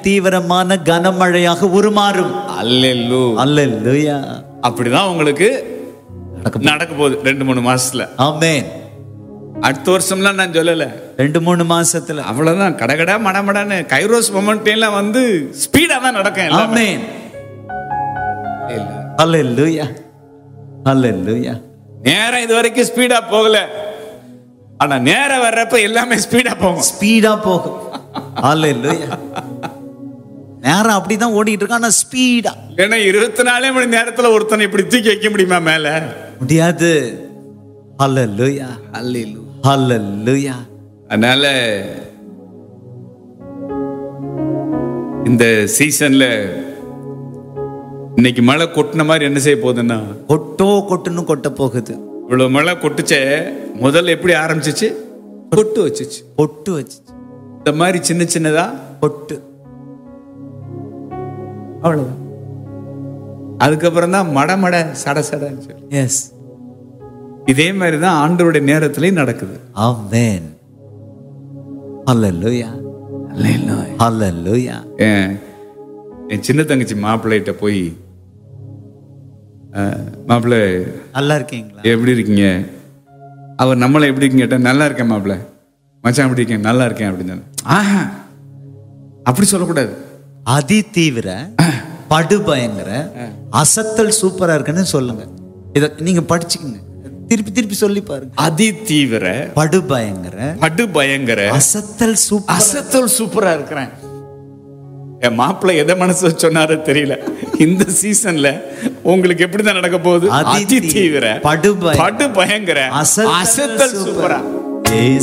தீவிரமான கனமழையாக உருமாறும் அல்லேலூ அல்லேலூயா அப்படிதான் உங்களுக்கு நடக்க நடக்க போகுது ரெண்டு மூணு மாசத்துல ஆமென் அடுத்த வருஷம்லாம் நான் சொல்லல ரெண்டு மூணு மாசத்துல அவ்வளவுதான் கடகடா மடமடான்னு கைரோஸ் மொமெண்ட்லாம் வந்து ஸ்பீடா தான் நடக்கும் எல்லாமே. ஆமென் இல்ல. அல்லேலூயா அல்லேலூயா நேரம் இது வரைக்கும் ஸ்பீடா போகல ஆனா நேரம் வர்றப்ப எல்லாமே ஸ்பீடா போகும் ஸ்பீடா போகும் அல்லேலூயா நேரம் அப்படிதான் ஓடிட்டு இருக்கு ஆனா ஸ்பீடா ஏன்னா இருபத்தி நாலே மணி நேரத்துல ஒருத்தனை இப்படி தூக்கி வைக்க முடியுமா மேல முடியாது அல்லேலூயா அல்லேலூ அல்லேலூயா அதனால இந்த சீசன்ல இன்னைக்கு மழை கொட்டின மாதிரி என்ன செய்ய போகுதுன்னா கொட்டோ கொட்டுன்னு கொட்ட போகுது இவ்வளவு மழை கொட்டுச்சே முதல்ல எப்படி ஆரம்பிச்சிச்சு கொட்டு வச்சுச்சு பொட்டு வச்சு இந்த மாதிரி சின்ன சின்னதா பொட்டு அவ்வளவுதான் அதுக்கப்புறம் தான் மட மட சட சடன்னு சொல்லி எஸ் இதே மாதிரி தான் ஆண்டவருடைய நேரத்திலையும் நடக்குது ஆமென் அல்லேலூயா அல்லேலூயா என் என் சின்ன தங்கச்சி மாப்பிள்ளைகிட்ட போய் அஹ், மாப்பிள்ளை நல்லா இருக்கீங்களா எப்படி இருக்கீங்க அவர் நம்மளை எப்படி இருக்கீங்க கேட்டா நல்லா இருக்கேன் மாப்பிள்ளை மச்சான் எப்படி இருக்கேன் நல்லா இருக்கேன் அப்படின்னு சொன்னேன். ஆஹா அப்படி சொல்லக்கூடாது அதி தீவிர படுபயங்கர அசத்தல் சூப்பரா இருக்குன்னு சொல்லுங்க இத நீங்க படிச்சுக்கங்க திருப்பி திருப்பி சொல்லி பாருங்க அதி தீவிர படுபயங்கர படு பயங்கர அசத்தல் சூப்பர் அசத்தல் சூப்பரா இருக்கிறேன் என் மாப்பிள்ளை எதை மனசு சொன்னாரோ தெரியல இந்த சீசன்ல உங்களுக்கு எப்படிதான் நடக்க போகுது அதி அதி தீவிர படுபய- படு பயங்கர அசத்தல் அசத்தல் சூப்பரா. சூப்பரா ஏய்